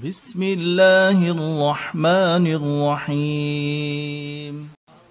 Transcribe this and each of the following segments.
بسم الله الرحمن الرحيم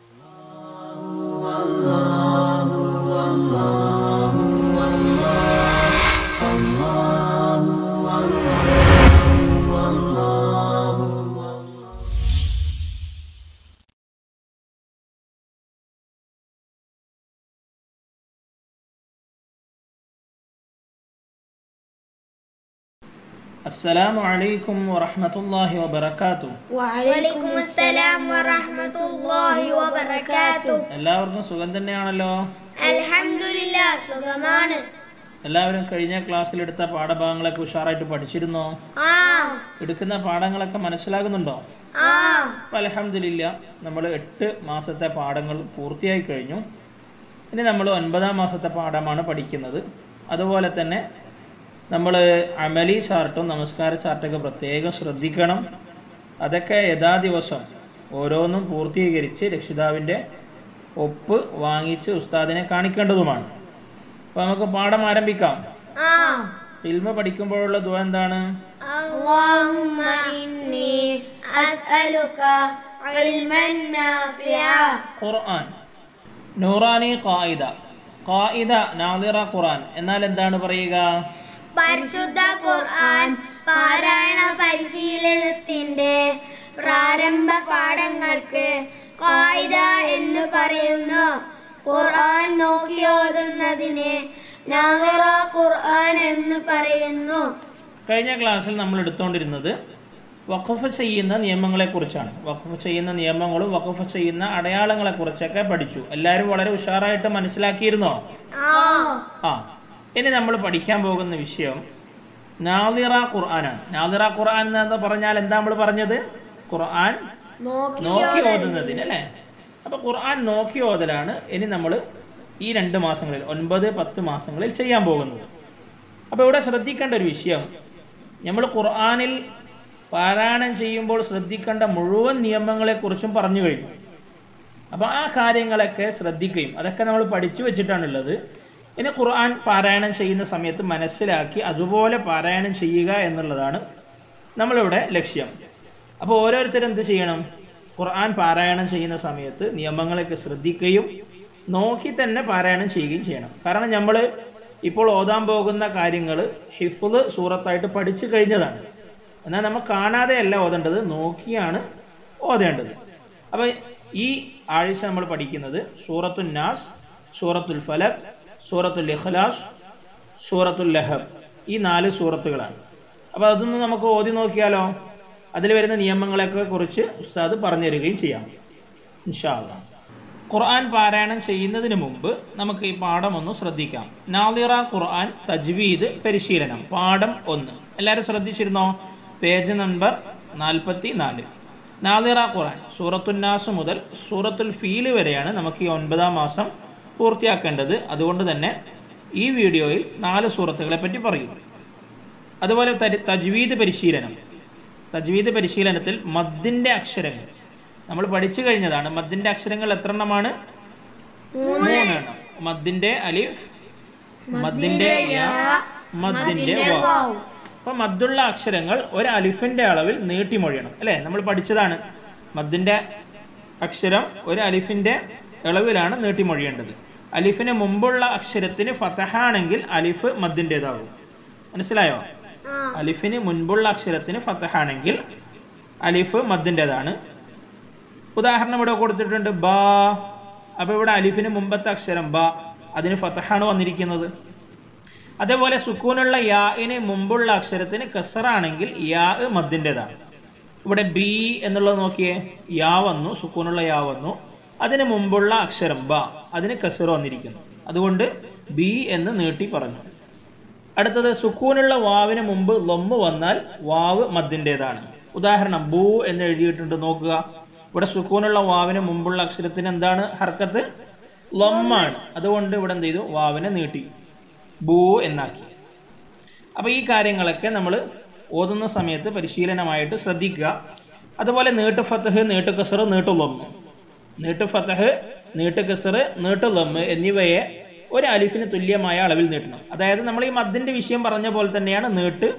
السلام عليكم ورحمة الله وبركاته വലൈക്കും അസ്സലാം വറഹ്മത്തുള്ളാഹി വബറകാതുഹു എല്ലാവർക്കും സുഖം തന്നെയാണല്ലോ അൽഹംദുലില്ലാ സുഖമാണ് എല്ലാവരും കഴിഞ്ഞ ക്ലാസ്സിലെടുത്ത പാഠഭാഗങ്ങളൊക്കെ ഉഷാറായിട്ട് പഠിച്ചിരുന്നോ ആ എടുക്കുന്ന പാഠങ്ങളൊക്കെ മനസ്സിലാകുന്നുണ്ടോ ആ അപ്പം അലഹമില്ല നമ്മൾ എട്ട് മാസത്തെ പാഠങ്ങൾ പൂർത്തിയായി കഴിഞ്ഞു ഇനി നമ്മൾ ഒൻപതാം മാസത്തെ പാഠമാണ് പഠിക്കുന്നത് അതുപോലെ തന്നെ നമ്മൾ അമലി ചാർട്ടും നമസ്കാര ചാർട്ടൊക്കെ പ്രത്യേകം ശ്രദ്ധിക്കണം അതൊക്കെ യഥാ ദിവസം ഓരോന്നും പൂർത്തീകരിച്ച് രക്ഷിതാവിൻ്റെ ഒപ്പ് വാങ്ങിച്ച് ഉസ്താദിനെ കാണിക്കേണ്ടതുമാണ് അപ്പോൾ നമുക്ക് പാഠം ആരംഭിക്കാം ആ ഇൽമ പഠിക്കുമ്പോഴുള്ള ദുവ എന്താണ് اللهم إني أسألك علما نافعا ഖുർആൻ നൂറാനി ഖായിദ ഖായിദ നാദിറ ഖുർആൻ എന്നാൽ എന്താണ് പറയുക പരിശുദ്ധ ഖുർആൻ പാരായണ പരിശീലനത്തിന്റെ പ്രാരംഭ പാഠങ്ങൾക്ക് കായിക എന്ന് പറയുന്നു ഖുർആൻ നോക്കിയോതുന്നതിന് നാഗറ ഖുർആൻ എന്ന് പറയുന്നു കഴിഞ്ഞ ക്ലാസ്സിൽ നമ്മൾ എടുത്തുകൊണ്ടിരുന്നത് വഖഫ് ചെയ്യുന്ന നിയമങ്ങളെക്കുറിച്ചാണ് വഖഫ് ചെയ്യുന്ന നിയമങ്ങളും വഖഫ് ചെയ്യുന്ന അടയാളങ്ങളെക്കുറിച്ചൊക്കെ പഠിച്ചു എല്ലാവരും വളരെ ഉഷാറായിട്ട് മനസ്സിലാക്കിയിരുന്നോ ആ ആ ഇനി നമ്മൾ പഠിക്കാൻ പോകുന്ന വിഷയം നാദിറ ഖുർആനാണ് നാദിറ ഖുർആൻ എന്ന് പറഞ്ഞാൽ എന്താ നമ്മൾ പറഞ്ഞത് ഖുർആൻ നോക്കി ഓതുന്നതിന് അല്ലേ അപ്പൊ ഖുർആൻ നോക്കി ഓതലാണ് ഇനി നമ്മൾ ഈ രണ്ട് മാസങ്ങളിൽ ഒൻപത് പത്ത് മാസങ്ങളിൽ ചെയ്യാൻ പോകുന്നത് അപ്പൊ ഇവിടെ ശ്രദ്ധിക്കേണ്ട ഒരു വിഷയം നമ്മൾ ഖുർആനിൽ പാരായണം ചെയ്യുമ്പോൾ ശ്രദ്ധിക്കേണ്ട മുഴുവൻ നിയമങ്ങളെക്കുറിച്ചും പറഞ്ഞു കഴിഞ്ഞു അപ്പൊ ആ കാര്യങ്ങളൊക്കെ ശ്രദ്ധിക്കുകയും അതൊക്കെ നമ്മൾ പഠിച്ചു വെച്ചിട്ടാണുള്ളത് ഇനി ഖുർആൻ പാരായണം ചെയ്യുന്ന സമയത്ത് മനസ്സിലാക്കി അതുപോലെ പാരായണം ചെയ്യുക എന്നുള്ളതാണ് നമ്മളിവിടെ ലക്ഷ്യം അപ്പോൾ ഓരോരുത്തരും എന്ത് ചെയ്യണം ഖുർആൻ പാരായണം ചെയ്യുന്ന സമയത്ത് നിയമങ്ങളൊക്കെ ശ്രദ്ധിക്കുകയും നോക്കി തന്നെ പാരായണം ചെയ്യുകയും ചെയ്യണം കാരണം നമ്മൾ ഇപ്പോൾ ഓതാൻ പോകുന്ന കാര്യങ്ങൾ ഹിഫുദ് സൂറത്തായിട്ട് പഠിച്ചു കഴിഞ്ഞതാണ് എന്നാൽ നമ്മൾ കാണാതെയല്ല ഓതേണ്ടത് നോക്കിയാണ് ഓതേണ്ടത് അപ്പോൾ ഈ ആഴ്ച നമ്മൾ പഠിക്കുന്നത് സൂറത്തുൽ നാസ് സൂറത്തുൽ ഫലക് സൂറത്തുൽ ഇഖ്ലാസ് സൂറത്തുൽ ലഹബ് ഈ നാല് സൂറത്തുകളാണ് അപ്പോൾ അതൊന്ന് നമുക്ക് ഓതി നോക്കിയാലോ അതിൽ വരുന്ന നിയമങ്ങളെയൊക്കെ കുറിച്ച് ഉസ്താദ് പറഞ്ഞു തരികയും ചെയ്യാം ഇൻഷാ അള്ളാ ഖുർആൻ പാരായണം ചെയ്യുന്നതിന് മുമ്പ് നമുക്ക് ഈ പാഠം ഒന്ന് ശ്രദ്ധിക്കാം നാദിറ ഖുർആൻ തജ്വീദ് പരിശീലനം പാഠം ഒന്ന് എല്ലാവരും ശ്രദ്ധിച്ചിരുന്നോ പേജ് നമ്പർ നാൽപ്പത്തി നാല് നാദിറ ഖുർആൻ സൂറത്തുന്നാസ് മുതൽ സൂറത്തുൽ ഫീല് വരെയാണ് നമുക്ക് ഈ ഒൻപതാം മാസം പൂർത്തിയാക്കേണ്ടത് അതുകൊണ്ട് തന്നെ ഈ വീഡിയോയിൽ നാല് സൂറത്തുകളെ പറ്റി പറയും അതുപോലെ തരി- തജ്വീദ് പരിശീലനം തജ്വീദ് പരിശീലനത്തിൽ മദ്ദിന്റെ അക്ഷരങ്ങൾ നമ്മൾ പഠിച്ചു കഴിഞ്ഞതാണ് മദ്ദിന്റെ അക്ഷരങ്ങൾ എത്ര എണ്ണമാണ് മൂന്നെണ്ണം മദ്ദിന്റെ അലിഫ് മദ്ദിന്റെ യാ മദ്ദിന്റെ വാവ് അപ്പൊ മദ്ദുള്ള അക്ഷരങ്ങൾ ഒരു അലിഫിന്റെ അളവിൽ നീട്ടിമൊഴിയണം അല്ലെ നമ്മൾ പഠിച്ചതാണ് മദ്ദിന്റെ അക്ഷരം ഒരു അലിഫിന്റെ അളവിലാണ് നീട്ടിമൊഴിയേണ്ടത് അലിഫിന് മുമ്പുള്ള അക്ഷരത്തിന് ഫതഹാണെങ്കിൽ അലിഫ് മദ്ദിൻ്റെതാകും മനസ്സിലായോ അലിഫിന് മുൻപുള്ള അക്ഷരത്തിന് ഫതഹാണെങ്കിൽ അലിഫ് മദ്ദിൻ്റെതാണ് ഉദാഹരണം ഇവിടെ കൊടുത്തിട്ടുണ്ട് ബാ അപ്പൊ ഇവിടെ അലിഫിന് മുമ്പത്തെ അക്ഷരം ബ അതിന് ഫതഹാണ് വന്നിരിക്കുന്നത് അതേപോലെ സുക്കൂനുള്ള യാഇന് മുമ്പുള്ള അക്ഷരത്തിന് കസറാണെങ്കിൽ യാ മദ്ദിൻ്റെതാണ് ഇവിടെ ബി എന്നുള്ളത് നോക്കിയേ യാ വന്നു സുക്കൂനുള്ള യാ വന്നു അതിന് മുമ്പുള്ള അക്ഷരം ബ അതിന് കസർ വന്നിരിക്കുന്നു അതുകൊണ്ട് ബി എന്ന് നീട്ടി പറഞ്ഞു അടുത്തത് സുക്കൂനുള്ള വാവിന് മുമ്പ് ലൊമ്മ് വന്നാൽ വാവ് മദ്ദിൻ്റെതാണ് ഉദാഹരണം ബൂ എന്ന് എഴുതിയിട്ടുണ്ട് നോക്കുക ഇവിടെ സുക്കൂനുള്ള വാവിന് മുമ്പുള്ള അക്ഷരത്തിന് എന്താണ് ഹർക്കത്ത് ലൊമ്മാണ് അതുകൊണ്ട് ഇവിടെ എന്ത് ചെയ്തു വാവിനെ നീട്ടി ബൂ എന്നാക്കി അപ്പൊ ഈ കാര്യങ്ങളൊക്കെ നമ്മൾ ഓതുന്ന സമയത്ത് പരിശീലനമായിട്ട് ശ്രദ്ധിക്കുക അതുപോലെ നീട്ട് ഫത്തഹ് നീട്ട് കസറ് നീട്ടു ലൊമ്മ് നീട്ട് ഫത്തഹ് നീട്ട് കസറ് നീട്ട് ലൊമ്മ് എന്നിവയെ ഒരു അലിഫിന് തുല്യമായ അളവിൽ നീട്ടണം അതായത് നമ്മൾ ഈ മദ്ദിന്റെ വിഷയം പറഞ്ഞ പോലെ തന്നെയാണ് നീട്ട്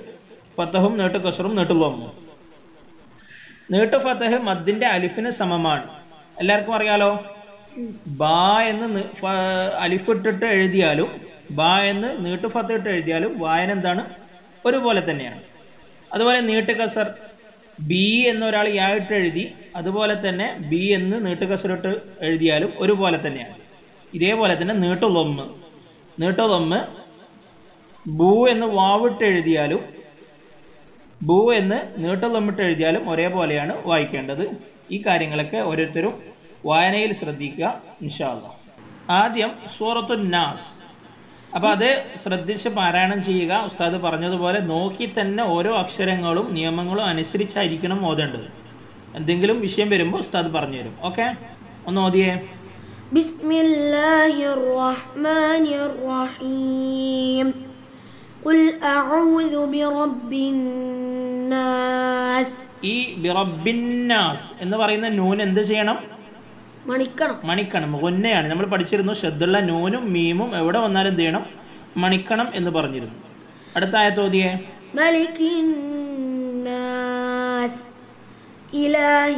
ഫത്തഹും നീട്ട് കസറും നീട്ടുള്ളൊന്നും നീട്ട് ഫത്തഹ് മദ്ദിന്റെ അലിഫിന് സമമാണ് എല്ലാവർക്കും അറിയാലോ ബാ എന്ന് നി- ഫ- അലിഫ് ഇട്ടിട്ട് എഴുതിയാലും ബാ എന്ന് നീട്ട് ഫത്തഹ് ഇട്ട് എഴുതിയാലും വായന എന്താണ് ഒരുപോലെ തന്നെയാണ് അതുപോലെ നീട്ട് കസർ ബി എന്നൊരാൾ യായിട്ട് എഴുതി അതുപോലെ തന്നെ ബി എന്ന് നീട്ട് കസറിട്ട് എഴുതിയാലും ഒരുപോലെ തന്നെയാണ് ഇതേപോലെ തന്നെ നീട്ടുളൊമ്മ് നീട്ടുളൊമ്മ് ബൂ എന്ന് വാവിട്ട് എഴുതിയാലും ബൂ എന്ന് നീട്ടുളമ്മിട്ട് എഴുതിയാലും ഒരേപോലെയാണ് വായിക്കേണ്ടത് ഈ കാര്യങ്ങളൊക്കെ ഓരോരുത്തരും വായനയിൽ ശ്രദ്ധിക്കുക ഇൻഷാല്ല ആദ്യം സൂറത്തു നാസ് അപ്പൊ അത് ശ്രദ്ധിച്ച് പാരായണം ചെയ്യുക ഉസ്താദ് പറഞ്ഞതുപോലെ നോക്കി തന്നെ ഓരോ അക്ഷരങ്ങളും നിയമങ്ങളും അനുസരിച്ചായിരിക്കണം ഓതേണ്ടത് എന്തെങ്കിലും വിഷയം വരുമ്പോൾ ഉസ്താദ് പറഞ്ഞു തരും ഓക്കെ ഒന്ന് ഓതിയേ بسم الله الرحمن الرحيم قل أعوذ برب الناس ഈ ബിറബിന്നാസ് എന്ന് പറയുന്ന നൂൻ എന്ത് ചെയ്യണം മണിക്കണം മണിക്കണം മുന്നയാണ് നമ്മൾ പഠിച്ചിരുന്നു ശ്രദ്ധുള്ള നൂനും മീമും എവിടെ വന്നാലും എന്ത് ചെയ്യണം മണിക്കണം എന്ന് പറഞ്ഞിരുന്നു അടുത്ത ആയത്തോതിയെ ملك الناس إله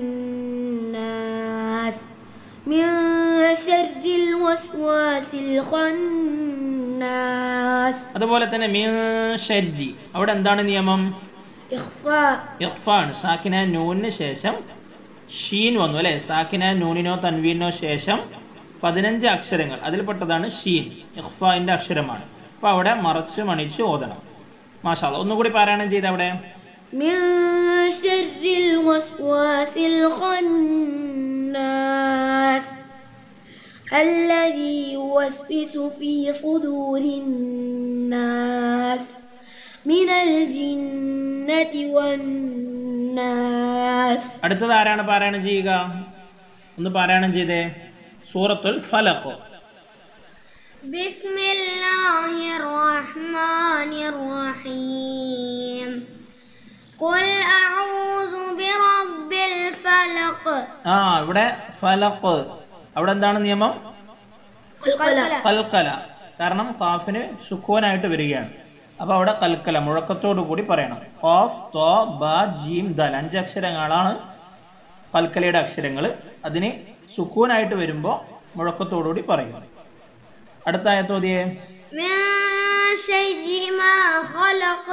الناس من شر الوسواس الخناس അതുപോലെ തന്നെ മീൻ ഷരി അവിടെ എന്താണ് നിയമം إخفاء ഇഖ്ഫാണ് സാക്കിന നൂനിന് ശേഷം ഷീൻ വന്നു അല്ലെ സാക്കിന നൂനിനോ തൻവീനോ ശേഷം പതിനഞ്ച് അക്ഷരങ്ങൾ അതിൽപ്പെട്ടതാണ് ഷീൻ ഇഖ്ഫാന്റെ അക്ഷരമാണ് അപ്പൊ അവിടെ മറച്ച് മണിച്ച് ഓതണം മാഷാല്ല ഒന്നുകൂടി പാരായണം ചെയ്ത് അവിടെ من شر الوسواس الخناس الذي يوسوس في صدور الناس من الجنة والناس അടുത്തത് ആരാണ് പാരായണം ചെയ്യുക ഒന്ന് പാരായണം ചെയ്തേ സൂറത്തുൽ ഫലഖ് بسم الله الرحمن الرحيم قل أعوذ برب الفلق ആ ഇവിടെ ഫലഖ് അവിടെ എന്താണ് നിയമം കൽക്കല കാരണം കാഫിന് സുഖോനായിട്ട് വരികയാണ് അപ്പൊ അവിടെ കൽക്കല മുഴക്കത്തോടു കൂടി പറയണം ഖാഫ് തോ ബ ജീം ദൽ അഞ്ച് അക്ഷരങ്ങളാണ് കൽക്കലയുടെ അക്ഷരങ്ങൾ അതിന് സുക്കൂനായിട്ട് വരുമ്പോൾ മുഴക്കത്തോടുകൂടി പറയും അടുത്ത ആയത്തോതിയെ من شر ما خلق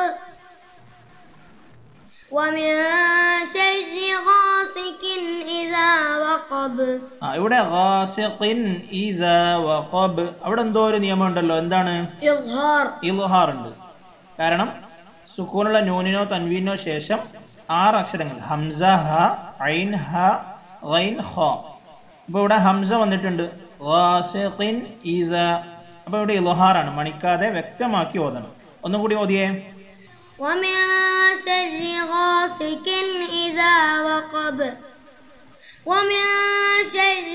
ومن شر غاسق إذا وقب ആ ഇവിടെ ഖാസിഖിൻ ഇദാ വഖബ് അവിടെ എന്തോ ഒരു നിയമം ഉണ്ടല്ലോ എന്താണ് إظهار ഇൽഹാർ ഉണ്ട് കാരണം സുക്കൂനുള്ള നൂനിനോ തൻവീനോ ശേഷം ആറ് അക്ഷരങ്ങൾ ഹംസ ഹ ഐൻ ഹ ഗൈൻ ഹ അപ്പൊ ഇവിടെ ഹംസ വന്നിട്ടുണ്ട് ഖാസിഖിൻ ഇദാ അപ്പൊ ഇവിടെ ഇൽഹാറാണ് മണിക്കാതെ വ്യക്തമാക്കി ഓതണം ഒന്നും കൂടി ഓതിയേ ومن شر غاسق إذا وقب ومن شر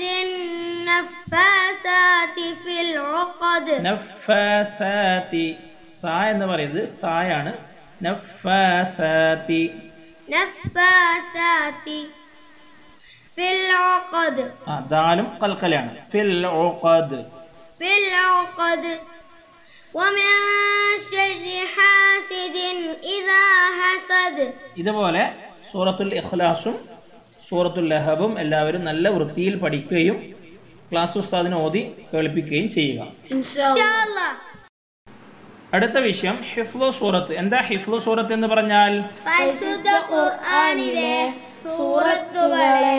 النفاثات في العقد നഫാസാതി സാ എന്ന് പറയുന്നത് സായാണ് നഫാസാതി نفاثات في العقد ആ ദാലും കൽക്കലാണ് ഫിൽ ഉഖദ് في العقد ومن شر حاسد إذا حسد ഇതുപോലെ സൂറത്തുൽ ഇഖ്ലാസും സൂറത്തുൽ ലഹബും എല്ലാവരും നല്ല വൃത്തിയിൽ പഠിക്കുകയും ക്ലാസ് ഉസ്താദിനെ ഓതി കേൾപ്പിക്കുകയും ചെയ്യുക إن شاء الله അടുത്ത വിഷയം ഹിഫ്ലു സൂറത്ത് എന്താ ഹിഫ്ലു സൂറത്ത് എന്ന് പറഞ്ഞാൽ പരിശുദ്ധ ഖുർആനിലെ സൂറത്തുകളെ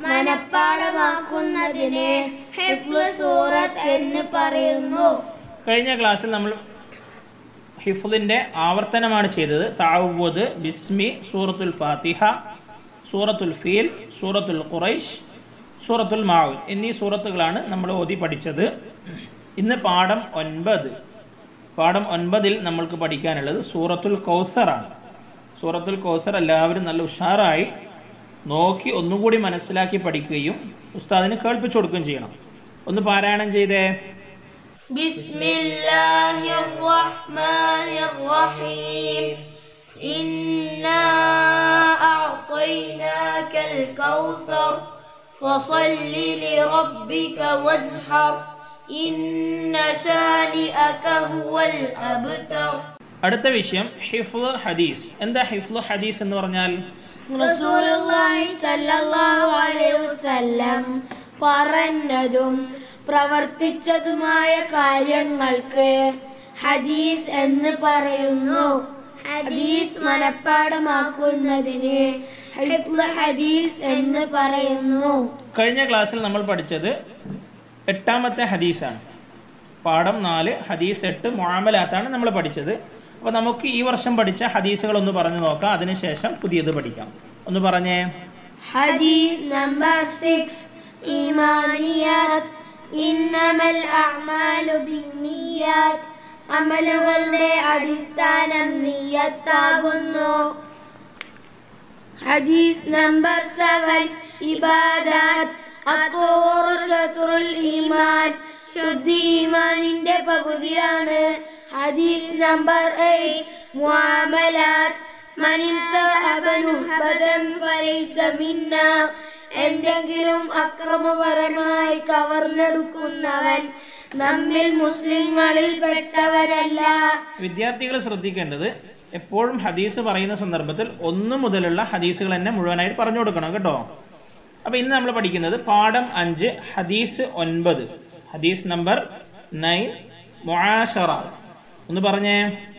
മനഃപ്പാടമാക്കുന്നതിന് ഹിഫ്ള് സൂറത്ത് എന്ന് പറയുന്നു കഴിഞ്ഞ ക്ലാസ്സിൽ നമ്മൾ ഹിഫ്ലിന്റെ ആവർത്തനമാണ് ചെയ്തത് താവൂദ് ബിസ്മി സൂറത്തുൽ ഫാത്തിഹ സൂറത്തുൽ ഫീൽ സൂറത്തുൽ ഖുറൈഷ് സൂറത്തുൽ മാവുൻ എന്നീ സൂറത്തുകളാണ് നമ്മൾ ഓതി പഠിച്ചത് ഇന്ന് പാഠം ഒൻപത് പാഠം ഒൻപതിൽ നമ്മൾക്ക് പഠിക്കാനുള്ളത് സൂറത്തുൽ കൗസറാണ് സൂറത്തുൽ കൗസർ എല്ലാവരും നല്ല ഉഷാറായി നോക്കി ഒന്നുകൂടി മനസ്സിലാക്കി പഠിക്കുകയും ഉസ്താദിന് കേൾപ്പിച്ചു കൊടുക്കുകയും ചെയ്യണം ഒന്ന് പാരായണം ചെയ്തേ بسم الله الرحمن الرحيم إنا أعطيناك الكوثر فصل لربك وانحر إن شانئك هو الأبتر അടുത്ത വിഷയം ഹിഫ്ലു ഹദീസ് എന്താ ഹിഫ്ലു ഹദീസ് എന്ന് പറഞ്ഞാൽ റസൂലുള്ളാഹി സ്വല്ലല്ലാഹു അലൈഹി വസല്ലം പറഞ്ഞതും പ്രവർത്തിച്ചതുമായ കാര്യങ്ങൾക്ക് ഹദീസ് എന്ന് പറയുന്നു ഹദീസ് മനഃപ്പാടമാക്കുന്നതിന് ഹിഫ്ള് ഹദീസ് എന്ന് പറയുന്നു കഴിഞ്ഞ ക്ലാസ്സിൽ നമ്മൾ പഠിച്ചത് എട്ടാമത്തെ ഹദീസാണ് പാഠം നാല് ഹദീസ് എട്ട് മുഴാമലാത്താണ് നമ്മൾ പഠിച്ചത് അപ്പോൾ നമുക്ക് ഈ വർഷം പഠിച്ച ഹദീസുകൾ ഒന്ന് പറഞ്ഞു നോക്കാം അതിനുശേഷം പുതിയത് പഠിക്കാം ഒന്ന് പറഞ്ഞേ ഹദീസ് നമ്പർ സിക്സ് ഈമാനിയാത്ത് ഇന്നമൽ അഅ്മാലു ബിന്നിയാത്ത് അമലുകളുടെ അടിസ്ഥാനം നിയ്യത്താകുന്നു ഹദീസ് നമ്പർ സെവൻ ഇബാദാത്ത് അത്തൂർ ശത്രുൽ ഈമാൻ ശുദ്ധി ഈമാനിന്റെ പകുതിയാണ് ഹദീസ് നമ്പർ എയ്റ്റ് മുആമലാത്ത് മനിന്തഅബനുഹബദൻ ഫലൈസ മിന്ന എന്തെങ്കിലും അക്രമപരമായി കവർന്നെടുക്കുന്നവൻ നമ്മിൽ മുസ്ലിങ്ങളിൽ പെട്ടവനല്ല വിദ്യാർത്ഥികൾ ശ്രദ്ധിക്കേണ്ടത് എപ്പോഴും ഹദീസ് പറയുന്ന സന്ദർഭത്തിൽ ഒന്ന് മുതലുള്ള ഹദീസുകൾ തന്നെ മുഴുവനായിട്ട് പറഞ്ഞു കൊടുക്കണം കേട്ടോ അപ്പൊ ഇന്ന് നമ്മൾ പഠിക്കുന്നത് പാഠം അഞ്ച് ഹദീസ് ഒൻപത് ഹദീസ് നമ്പർ നയൻ മുആഷറ ഒന്ന് പറഞ്ഞേ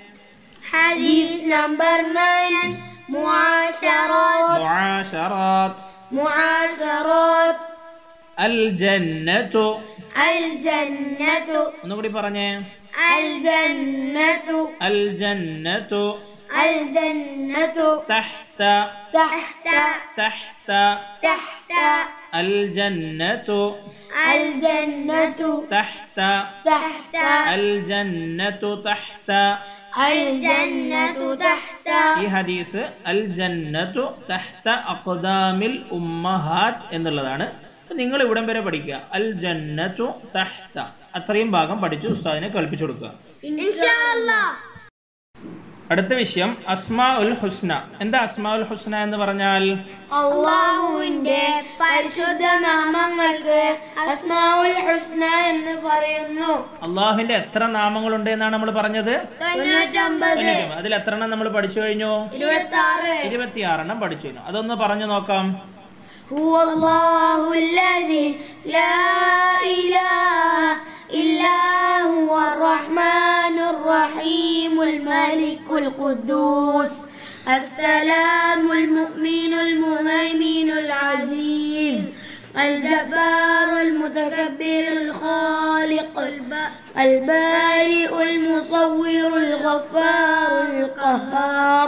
ഹദീസ് നമ്പർ നയൻ മുആശറോത്ത് മുആഷറാത്ത് മുആശറോത്ത് അൽ ജന്നത്തു അൽ ജന്നത്തു ഒന്നുകൂടി പറഞ്ഞേ അൽ ജന്നത്തു അൽ ജന്നത്തു അൽ ജന്നത്തു തഹ്ത തഹ്ത തഹ്ത തഹ്ത അൽ ജന്നത്തു അൽ ജന്നത്തു തഹ്ത തഹ്ത അൽ ജന്നത്തു തഹ്ത അൽ ജന്നത്തു തഹ്ത ഈ ഹദീസ് അൽ ജന്നത്തു തഹ്ത അഖ്ദാമിൽ ഉമ്മഹാത്ത് എന്നുള്ളതാണ് അപ്പൊ നിങ്ങൾ ഇവിടം വരെ പഠിക്കുക അൽ ജന്നത്തു തഹ്ത അത്രയും ഭാഗം പഠിച്ച് ഉസ്താദിനെ കൽപ്പിച്ചു കൊടുക്കുക ഇൻഷാഅല്ലാഹ് അടുത്ത വിഷയം അസ്മാ ഉൽ ഹുസ്ന എന്താ അസ്മാ ഉൽ ഹുസ്ന എന്ന് പറഞ്ഞാൽ അള്ളാഹുവിന്റെ പരിശുദ്ധ നാമങ്ങൾക്ക് അസ്മാഉൽ ഹുസ്ന എന്ന് പറയുന്നു അള്ളാഹുവിന്റെ എത്ര നാമങ്ങളുണ്ട് എന്നാണ് നമ്മൾ പറഞ്ഞത് തൊണ്ണൂറ്റൊമ്പത് തൊണ്ണൂറ്റി അതിൽ എത്ര എണ്ണം നമ്മൾ പഠിച്ചു കഴിഞ്ഞു ഇരുപത്തി ആറ് ഇരുപത്തിയാറെണ്ണം പഠിച്ചു കഴിഞ്ഞു അതൊന്ന് പറഞ്ഞു നോക്കാം هو الله الذي لا إله إلا هو الرحمن الرحيم الملك القدوس السلام المؤمن المهيمن العزيز الجبار المتكبر الخالق الب- البارئ المصور الغفار القهار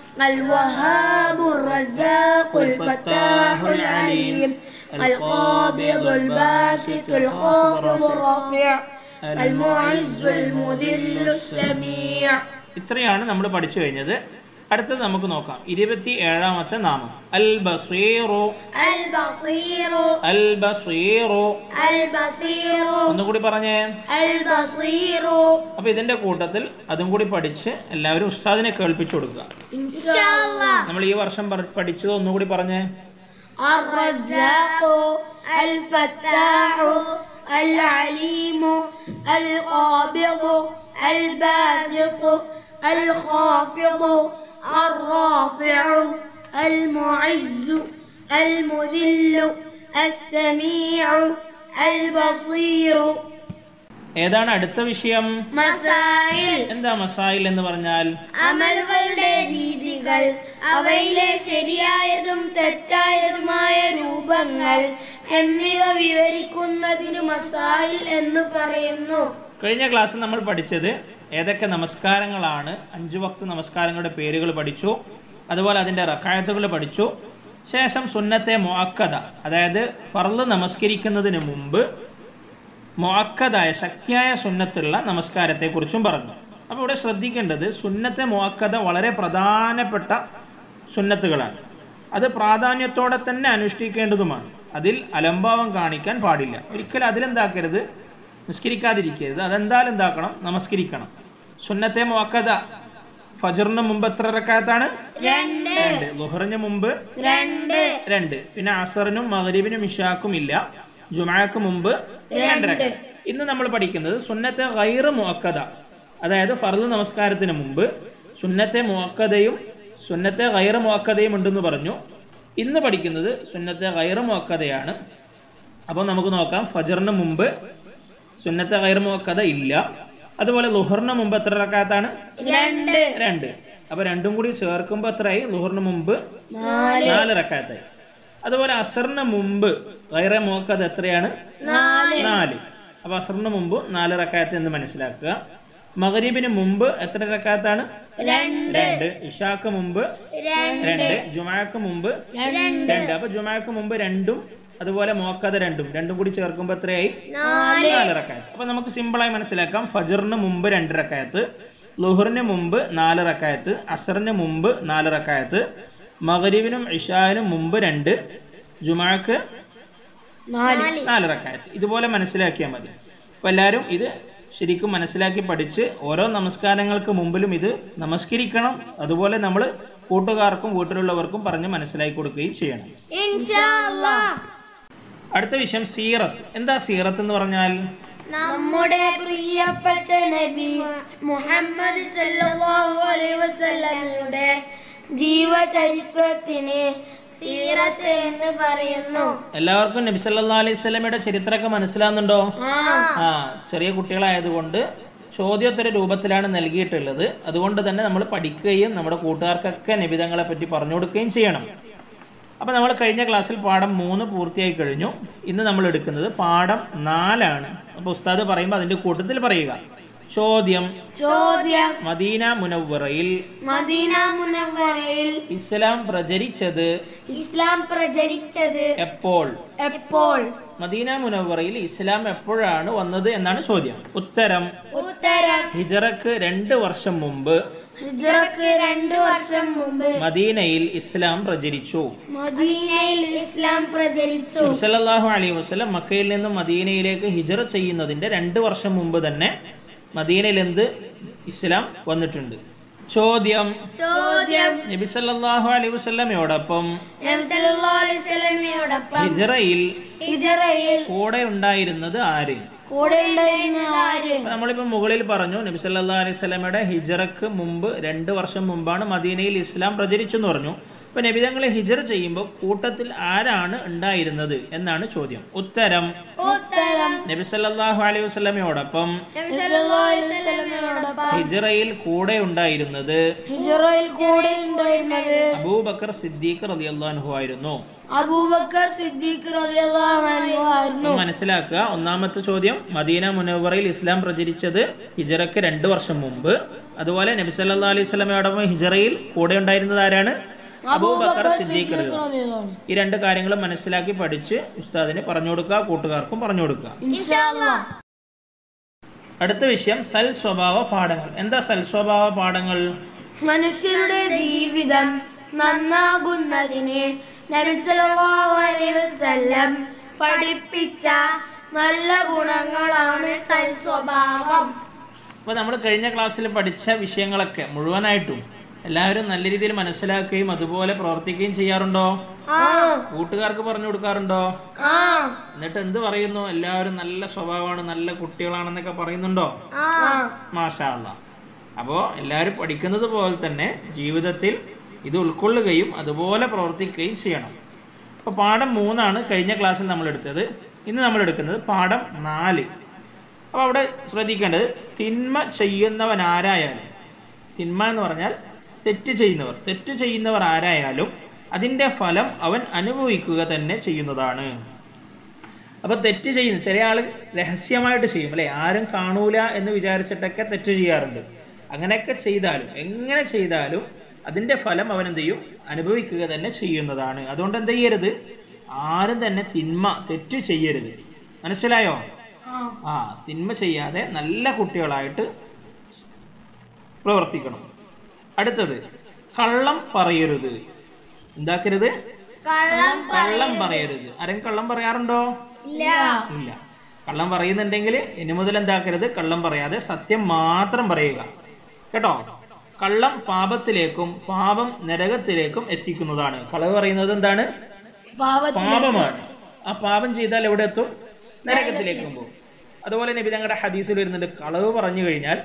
الوهاب الرزاق الفتاح العليم القابض الباسط الخافض الرافع المعز المذل السميع ഇത്രയാണ് നമ്മൾ പഠിച്ചു കഴിഞ്ഞത് അടുത്തത് നമുക്ക് നോക്കാം ഇരുപത്തി ഏഴാമത്തെ നാമം അൽ ബസീറു البصير അൽ ബസീറു البصير ഒന്നുകൂടി പറഞ്ഞേ البصير അപ്പൊ ഇതിന്റെ കൂട്ടത്തിൽ അതും കൂടി പഠിച്ച് എല്ലാവരും ഉസ്താദിനെ കേൾപ്പിച്ചു കൊടുക്കുക إن شاء الله നമ്മൾ ഈ വർഷം പറ- പഠിച്ചത് ഒന്നുകൂടി പറഞ്ഞേ الرزاق الفتاح العليم القابض الباسط الخافض الرافع المعز المذل السميع البصير ഏതാണ് അടുത്ത വിഷയം مسائل എന്താ മസായിൽ എന്ന് പറഞ്ഞാൽ അമലുകളുടെ രീതികൾ അവയിലെ ശരിയായതും തെറ്റായതുമായ രൂപങ്ങൾ എന്നിവ വിവരിക്കുന്നതിന് മസായിൽ എന്ന് പറയുന്നു കഴിഞ്ഞ ക്ലാസ്സിൽ നമ്മൾ പഠിച്ചത് ഏതൊക്കെ നമസ്കാരങ്ങളാണ് അഞ്ചു വക്ത നമസ്കാരങ്ങളുടെ പേരുകൾ പഠിച്ചു അതുപോലെ അതിന്റെ റക്കായത്തുകൾ പഠിച്ചു ശേഷം സുന്നത്തെ മുഅക്കദ അതായത് ഫർള് നമസ്കരിക്കുന്നതിന് മുമ്പ് മുഅക്കദായ ശക്തിയായ സുന്നത്തുള്ള നമസ്കാരത്തെക്കുറിച്ചും പറഞ്ഞു അപ്പോൾ ഇവിടെ ശ്രദ്ധിക്കേണ്ടത് സുന്നത്തെ മുഅക്കദ വളരെ പ്രധാനപ്പെട്ട സുന്നത്തുകളാണ് അത് പ്രാധാന്യത്തോടെ തന്നെ അനുഷ്ഠിക്കേണ്ടതുമാണ് അതിൽ അലംഭാവം കാണിക്കാൻ പാടില്ല ഒരിക്കലും അതിലെന്താക്കരുത് നിസ്കരിക്കാതിരിക്കരുത് അതെന്തായാലും എന്താക്കണം നമസ്കരിക്കണം സുന്നത്തെ മുഅക്കദ ഫജറിന് മുമ്പ് എത്ര റക്കാത്താണ് രണ്ട് രണ്ട് ലുഹറിന് മുമ്പ് രണ്ട് രണ്ട് പിന്നെ അസറിനും മഗ്രിബിനും ഇഷാക്കും ഇല്ല ജുമാക്ക് മുമ്പ് രണ്ട് റക്അത്ത്. ഇന്ന് നമ്മൾ പഠിക്കുന്നത് സുന്നത്തെ ഗൈറ് മുഅക്കദ അതായത് ഫർദ് നമസ്കാരത്തിന് മുമ്പ് സുന്നത്തെ മുവക്കതയും സുന്നത്തെ ഗൈറ മുവക്കതയും ഉണ്ടെന്ന് പറഞ്ഞു ഇന്ന് പഠിക്കുന്നത് സുന്നത്തെ ഗൈറ മുവക്കതയാണ് അപ്പോൾ നമുക്ക് നോക്കാം ഫജറിന് മുമ്പ് സുന്നത്തെ ഗൈറ മുവക്കത ഇല്ല അതുപോലെ ലുഹറിന് മുമ്പ് എത്ര റക്കാത്താണ് രണ്ട് രണ്ട് അപ്പൊ രണ്ടും കൂടി ചേർക്കുമ്പോൾ എത്രയായി ലുഹറിന് മുമ്പ് നാല് റക്കാത്തായി അതുപോലെ അസറിന് മുമ്പ് ഗൈറ മുവക്കത എത്രയാണ് നാല് അപ്പൊ അസറിന് മുമ്പ് നാല് റക്കാത്ത് എന്ന് മനസ്സിലാക്കുക മഗരീബിന് മുമ്പ് എത്ര റക്കാത്താണ് രണ്ട് ഇഷാക്ക് മുമ്പ് രണ്ട് ജുമാക്ക് മുമ്പ് രണ്ട് അപ്പൊ ജുമാക്ക് മുമ്പ് രണ്ടും അതുപോലെ മോക്കത രണ്ടും രണ്ടും കൂടി ചേർക്കുമ്പോൾ എത്രയായി നാല് റക്കായത്ത് അപ്പൊ നമുക്ക് സിമ്പിളായി മനസ്സിലാക്കാം ഫജറിന് മുമ്പ് രണ്ട് റക്കായത്ത് ലുഹറിന് മുമ്പ് നാല് റക്കായത്ത് അസറിന് മുമ്പ് നാല് റക്കായത്ത് മഗരീബിനും ഇഷാവിനും മുമ്പ് രണ്ട് ജുമാക്ക് നാല് റക്കായത്ത് ഇതുപോലെ മനസ്സിലാക്കിയാൽ മതി അപ്പൊ എല്ലാവരും ഇത് ശരിക്കും മനസ്സിലാക്കി പഠിച്ച് ഓരോ നമസ്കാരങ്ങൾക്ക് മുമ്പിലും ഇത് നമസ്കരിക്കണം അതുപോലെ നമ്മൾ കൂട്ടുകാർക്കും വീട്ടിലുള്ളവർക്കും പറഞ്ഞ് മനസ്സിലാക്കി കൊടുക്കുകയും ചെയ്യണം ഇൻഷാ അല്ലാഹ് അടുത്ത വിഷയം സീറത്ത് എന്താ സീറത്ത് എന്ന് പറഞ്ഞാൽ നമ്മുടെ പ്രിയപ്പെട്ട നബി മുഹമ്മദ് സല്ലല്ലാഹു അലൈഹി വസല്ലമയുടെ ജീവചരിത്രത്തിന് സീറത്ത് എന്ന് പറയുന്നു എല്ലാവർക്കും നബി സല്ലാ അലൈഹി സ്വലമയുടെ ചരിത്രമൊക്കെ മനസ്സിലാവുന്നുണ്ടോ ആ ചെറിയ കുട്ടികളായതുകൊണ്ട് ചോദ്യോത്തര രൂപത്തിലാണ് നൽകിയിട്ടുള്ളത് അതുകൊണ്ട് തന്നെ നമ്മൾ പഠിക്കുകയും നമ്മുടെ കൂട്ടുകാർക്കൊക്കെ നിബിധങ്ങളെ പറ്റി പറഞ്ഞു കൊടുക്കുകയും ചെയ്യണം അപ്പൊ നമ്മൾ കഴിഞ്ഞ ക്ലാസ്സിൽ പാഠം മൂന്ന് പൂർത്തിയായി കഴിഞ്ഞു ഇന്ന് നമ്മൾ എടുക്കുന്നത് പാഠം നാലാണ് അപ്പൊ ഉസ്താദ് പറയുമ്പോൾ അതിന്റെ കൂട്ടത്തിൽ പറയുക ചോദ്യം ചോദ്യം മദീന മുനവ്വറയിൽ മദീന മുനവ്വറയിൽ ഇസ്ലാം പ്രചരിച്ചത് ഇസ്ലാം പ്രചരിച്ചത് എപ്പോൾ എപ്പോൾ മദീന മുനവ്വറയിൽ ഇസ്ലാം എപ്പോഴാണ് വന്നത് എന്നാണ് ചോദ്യം ഉത്തരം ഉത്തരം ഹിജറക്ക് രണ്ട് വർഷം മുമ്പ് ഹിജ്റക്ക് രണ്ടു വർഷം മുമ്പ് മദീനയിൽ ഇസ്ലാം പ്രചരിച്ചു മദീനയിൽ ഇസ്ലാം പ്രചരിച്ചു സല്ലല്ലാഹു അലൈഹി വസല്ലം മക്കയിൽ നിന്നും മദീനയിലേക്ക് ഹിജറ ചെയ്യുന്നതിന്റെ രണ്ട് വർഷം മുമ്പ് തന്നെ മദീനയിൽ എന്ത് ഇസ്ലാം വന്നിട്ടുണ്ട് ചോദ്യം ചോദ്യം നബി സല്ലല്ലാഹു അലൈഹി വസല്ലമയോടൊപ്പം നബി സല്ലല്ലാഹു അലൈഹി വസല്ലമയോടൊപ്പം ഹിജറയിൽ ഹിജ്റയിൽ കൂടെ ഉണ്ടായിരുന്നത് ആര് കൂടെ ഉണ്ടായിരുന്നത് ആര് അപ്പൊ നമ്മളിപ്പോ മുകളിൽ പറഞ്ഞു നബി സല്ലല്ലാഹു അലൈഹി വസല്ലമയുടെ ഹിജറക്ക് മുമ്പ് രണ്ട് വർഷം മുമ്പാണ് മദീനയിൽ ഇസ്ലാം പ്രചരിച്ചു എന്ന് പറഞ്ഞു അപ്പൊ നബി തങ്ങളെ ഹിജറ ചെയ്യുമ്പോൾ കൂട്ടത്തിൽ ആരാണ് ഉണ്ടായിരുന്നത് എന്നാണ് ചോദ്യം ഉത്തരം ഉത്തരം നബി സല്ലല്ലാഹു അലൈഹി വസല്ലമയോടൊപ്പം നബി സല്ലല്ലാഹു അലൈഹി വസല്ലമയോടൊപ്പം ഹിജറയിൽ കൂടെ ഉണ്ടായിരുന്നത് ഹിജ്റയിൽ കൂടെ ഉണ്ടായിരുന്നത് അബൂബക്കർ സിദ്ദീഖ് റളിയല്ലാഹു അൻഹു ആയിരുന്നു അബൂബക്കർ സിദ്ദീഖ് റളിയല്ലാഹു അൻഹു ആയിരുന്നു ഒന്ന് മനസ്സിലാക്കുക ഒന്നാമത്തെ ചോദ്യം മദീന മുനവറയിൽ ഇസ്ലാം പ്രചരിച്ചത് ഹിജറക്ക് രണ്ട് വർഷം മുമ്പ് അതുപോലെ നബി സല്ലല്ലാഹു അലൈഹി വസല്ലമയോടൊപ്പം ഹിജറയിൽ കൂടെ ഉണ്ടായിരുന്നത് ആരാണ് അബൂബക്കർ സിദ്ദീഖ് റളിയല്ലാഹു അൻഹു. ഈ രണ്ട് കാര്യങ്ങളും മനസ്സിലാക്കി പഠിച്ച് ഉസ്താദിന് പറഞ്ഞു കൊടുക്കുക കൂട്ടുകാർക്കും പറഞ്ഞു കൊടുക്കുക ഇൻഷാ അല്ലാഹ് അടുത്ത വിഷയം സൽ സ്വഭാവ പാഠങ്ങൾ എന്താ സൽ സ്വഭാവ പാഠങ്ങൾ മനുഷ്യരുടെ ജീവിതം നന്നാകുന്നതിന് നബി സല്ലല്ലാഹു അലൈഹി വസല്ലം പഠിപ്പിച്ച നല്ല ഗുണങ്ങളാണ് സൽ സ്വഭാവം അപ്പോൾ നമ്മൾ കഴിഞ്ഞ ക്ലാസ്സിൽ പഠിച്ച വിഷയങ്ങളൊക്കെ മുഴുവനായിട്ടും എല്ലാവരും നല്ല രീതിയിൽ മനസ്സിലാക്കുകയും അതുപോലെ പ്രവർത്തിക്കുകയും ചെയ്യാറുണ്ടോ ആ കൂട്ടുകാർക്ക് പറഞ്ഞു കൊടുക്കാറുണ്ടോ ആ എന്നിട്ട് എന്ത് പറയുന്നു എല്ലാവരും നല്ല സ്വഭാവമാണ് നല്ല കുട്ടികളാണെന്നൊക്കെ പറയുന്നുണ്ടോ ആ മാഷാ അല്ലാ അപ്പോൾ എല്ലാവരും പഠിക്കുന്നത് പോലെ തന്നെ ജീവിതത്തിൽ ഇത് ഉൾക്കൊള്ളുകയും അതുപോലെ പ്രവർത്തിക്കുകയും ചെയ്യണം അപ്പോൾ പാഠം മൂന്നാണ് കഴിഞ്ഞ ക്ലാസ്സിൽ നമ്മൾ എടുത്തത് ഇന്ന് നമ്മൾ എടുക്കുന്നത് പാഠം നാല് അപ്പോൾ അവിടെ ശ്രദ്ധിക്കേണ്ടത് തിന്മ ചെയ്യുന്നവൻ ആരായാലും തിന്മ എന്ന് പറഞ്ഞാൽ തെറ്റ് ചെയ്യുന്നവർ തെറ്റ് ചെയ്യുന്നവർ ആരായാലും അതിൻ്റെ ഫലം അവൻ അനുഭവിക്കുക തന്നെ ചെയ്യുന്നതാണ് അപ്പൊ തെറ്റ് ചെയ്യുന്നു ചില ആള് രഹസ്യമായിട്ട് ചെയ്യും അല്ലെ ആരും കാണൂല എന്ന് വിചാരിച്ചിട്ടൊക്കെ തെറ്റ് ചെയ്യാറുണ്ട് അങ്ങനെയൊക്കെ ചെയ്താലും എങ്ങനെ ചെയ്താലും അതിന്റെ ഫലം അവൻ എന്ത് ചെയ്യും അനുഭവിക്കുക തന്നെ ചെയ്യുന്നതാണ് അതുകൊണ്ട് എന്ത് ചെയ്യരുത് ആരും തന്നെ തിന്മ തെറ്റ് ചെയ്യരുത് മനസ്സിലായോ ആ തിന്മ ചെയ്യാതെ നല്ല കുട്ടികളായിട്ട് പ്രവർത്തിക്കണം അടുത്തത് കള്ളം പറയരുത് എന്താക്കരുത് കള്ളം കള്ളം പറയരുത് ആരെങ്കിലും കള്ളം പറയാറുണ്ടോ ഇല്ല ഇല്ല കള്ളം പറയുന്നുണ്ടെങ്കിൽ ഇനി മുതൽ എന്താക്കരുത് കള്ളം പറയാതെ സത്യം മാത്രം പറയുക കേട്ടോ കള്ളം പാപത്തിലേക്കും പാപം നരകത്തിലേക്കും എത്തിക്കുന്നതാണ് കളവ് പറയുന്നത് എന്താണ് പാവത്തിൽ പാപമാണ് ആ പാപം ചെയ്താൽ എവിടെ എത്തും നരകത്തിലേക്കും പോകും അതുപോലെ നബി തങ്ങളുടെ ഹദീസിൽ വരുന്നുണ്ട് കളവ് പറഞ്ഞു കഴിഞ്ഞാൽ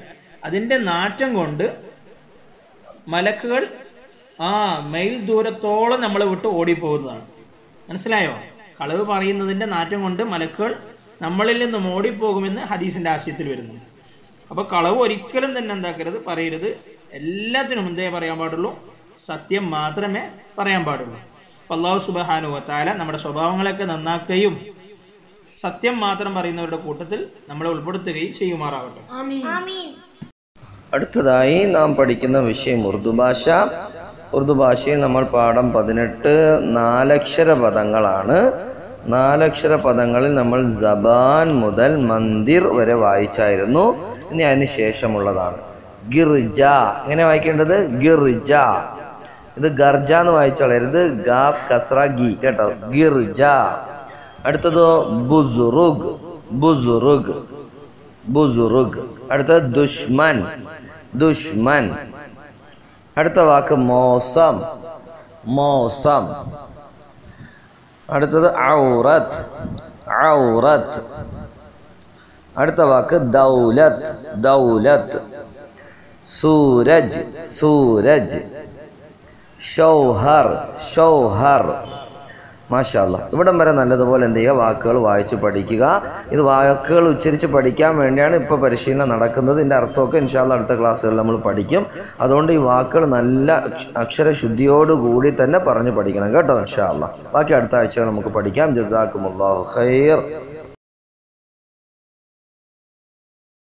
അതിന്റെ നാറ്റം കൊണ്ട് മലക്കുകൾ ആ മൈൽ ദൂരത്തോളം നമ്മളെ വിട്ട് ഓടിപ്പോകുന്നതാണ് മനസ്സിലായോ കളവ് പറയുന്നതിന്റെ നാറ്റം കൊണ്ട് മലക്കുകൾ നമ്മളിൽ നിന്നും ഓടിപ്പോകുമെന്ന് ഹദീസിന്റെ ആശയത്തിൽ വരുന്നു അപ്പൊ കളവ് ഒരിക്കലും തന്നെ എന്താക്കരുത് പറയരുത് എല്ലാത്തിനും എന്തേ പറയാൻ പാടുള്ളൂ സത്യം മാത്രമേ പറയാൻ പാടുള്ളൂ അപ്പൊ അള്ളാഹു സുബാനുവത്താല നമ്മുടെ സ്വഭാവങ്ങളൊക്കെ നന്നാക്കുകയും സത്യം മാത്രം പറയുന്നവരുടെ കൂട്ടത്തിൽ നമ്മളെ ഉൾപ്പെടുത്തുകയും ചെയ്യുമാറാകട്ടെ ആമീൻ അടുത്തതായി നാം പഠിക്കുന്ന വിഷയം ഉറുദു ഭാഷ ഉറുദു ഭാഷയിൽ നമ്മൾ പാഠം പതിനെട്ട് നാലക്ഷര പദങ്ങളാണ് നാലക്ഷര പദങ്ങളിൽ നമ്മൾ ജബാൻ മുതൽ മന്ദിർ വരെ വായിച്ചായിരുന്നു ഇനി അതിന് ശേഷമുള്ളതാണ് ഗിർജ എങ്ങനെ വായിക്കേണ്ടത് ഗിർജ ഇത് ഗർജ എന്ന് വായിച്ചളയരുത് ഗാ കസ്ര ഗി കേട്ടോ ഗിർജ അടുത്തതോ ബുസുറുഗ് ബുസുറുഗ് ബുസുറുഗ് അടുത്തത് ദുഷ്മൻ ദുഷ്മൻ അടുത്ത വാക്ക് മോസം മോസം അടുത്തത് ഔറത്ത് ഔറത്ത് അടുത്ത വാക്ക് ദൗലത്ത് ദൗലത്ത് സൂരജ് സൂരജ് ഷൗഹർ ഷൗഹർ മാഷാല്ല ഇവിടം വരെ നല്ലതുപോലെ എന്ത് ചെയ്യുക വാക്കുകൾ വായിച്ച് പഠിക്കുക ഇത് വാക്കുകൾ ഉച്ചരിച്ച് പഠിക്കാൻ വേണ്ടിയാണ് ഇപ്പോൾ പരിശീലനം നടക്കുന്നത് ഇതിൻ്റെ അർത്ഥമൊക്കെ ഇൻഷാല്ല അടുത്ത ക്ലാസ്സുകളിൽ നമ്മൾ പഠിക്കും അതുകൊണ്ട് ഈ വാക്കുകൾ നല്ല അക്ഷ- അക്ഷരശുദ്ധിയോടുകൂടി തന്നെ പറഞ്ഞ് പഠിക്കണം കേട്ടോ ഇൻഷാല്ല ബാക്കി അടുത്ത ആഴ്ച നമുക്ക് പഠിക്കാം ജസാക്കുമുല്ലാഹു ഖൈർ